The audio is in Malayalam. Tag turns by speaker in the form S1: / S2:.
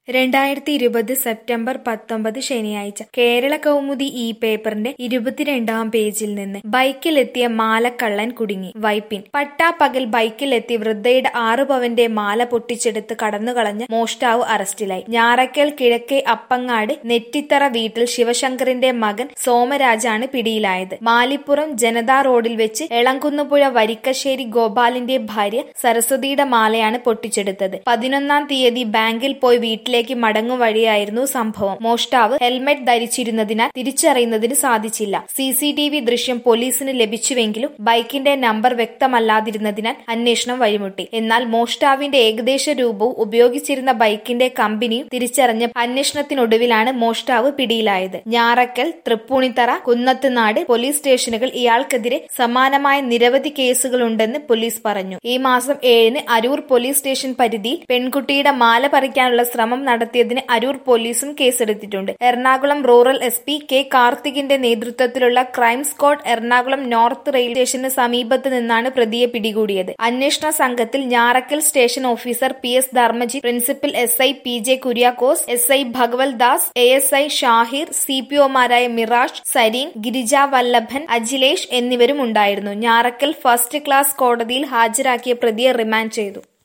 S1: രണ്ടായിരത്തി ഇരുപത് സെപ്റ്റംബർ പത്തൊമ്പത് ശനിയാഴ്ച കേരള കൗമുദി ഈ പേപ്പറിന്റെ ഇരുപത്തിരണ്ടാം പേജിൽ നിന്ന് ബൈക്കിലെത്തിയ മാലക്കള്ളൻ കുടുങ്ങി വൈപ്പിൻ പട്ടാപ്പകൽ ബൈക്കിലെത്തി വൃദ്ധയുടെ ആറു പവന്റെ മാല പൊട്ടിച്ചെടുത്ത് കടന്നുകളഞ്ഞ മോഷ്ടാവ് അറസ്റ്റിലായി ഞാറക്കൽ കിഴക്കേ അപ്പങ്ങാട് നെറ്റിത്തറ വീട്ടിൽ ശിവശങ്കറിന്റെ മകൻ സോമരാജാണ് പിടിയിലായത് മാലിപ്പുറം ജനതാ റോഡിൽ വെച്ച് എളങ്കുന്നുപുഴ വരിക്കശ്ശേരി ഗോപാലിന്റെ ഭാര്യ സരസ്വതിയുടെ മാലയാണ് പൊട്ടിച്ചെടുത്തത് പതിനൊന്നാം തീയതി ബാങ്കിൽ പോയി വീട്ടിലേക്ക് മടങ്ങും വഴിയായിരുന്നു സംഭവം മോഷ്ടാവ് ഹെൽമെറ്റ് ധരിച്ചിരുന്നതിനാൽ തിരിച്ചറിയുന്നതിന് സാധിച്ചില്ല സി സി ടി വി ദൃശ്യം പോലീസിന് ലഭിച്ചുവെങ്കിലും ബൈക്കിന്റെ നമ്പർ വ്യക്തമല്ലാതിരുന്നതിനാൽ അന്വേഷണം വഴിമുട്ടി എന്നാൽ മോഷ്ടാവിന്റെ ഏകദേശ രൂപവും ഉപയോഗിച്ചിരുന്ന ബൈക്കിന്റെ കമ്പനിയും തിരിച്ചറിഞ്ഞ അന്വേഷണത്തിനൊടുവിലാണ് മോഷ്ടാവ് പിടിയിലായത് ഞാറക്കൽ തൃപ്പൂണിത്തറ കുന്നത്തുനാട് പോലീസ് സ്റ്റേഷനുകൾ ഇയാൾക്കെതിരെ സമാനമായ നിരവധി കേസുകളുണ്ടെന്ന് പോലീസ് പറഞ്ഞു ഈ മാസം ഏഴിന് അരൂർ പോലീസ് സ്റ്റേഷൻ പരിധിയിൽ പെൺകുട്ടിയുടെ മാല പറിക്കാനുള്ള ശ്രമം നടത്തിയതിന് അരൂർ പോലീസും കേസെടുത്തിട്ടുണ്ട് Ernakulam rural S P K കാർത്തികിന്റെ നേതൃത്വത്തിലുള്ള crime squad Ernakulam north railway സ്റ്റേഷന് സമീപത്ത് നിന്നാണ് പ്രതിയെ പിടികൂടിയത് അന്വേഷണ സംഘത്തിൽ Njarakkal station officer P S Dharmaji principal S I P J Kuriakose S I Bhagaval Das A S I Shahir C P ഒമാരായ മിറാഷ് സരീൻ ഗിരിജ വല്ലഭൻ അജിലേഷ് എന്നിവരും ഉണ്ടായിരുന്നു ഞാറക്കൽ ഫസ്റ്റ് ക്ലാസ് കോടതിയിൽ ഹാജരാക്കിയ പ്രതിയെ റിമാൻഡ് ചെയ്തു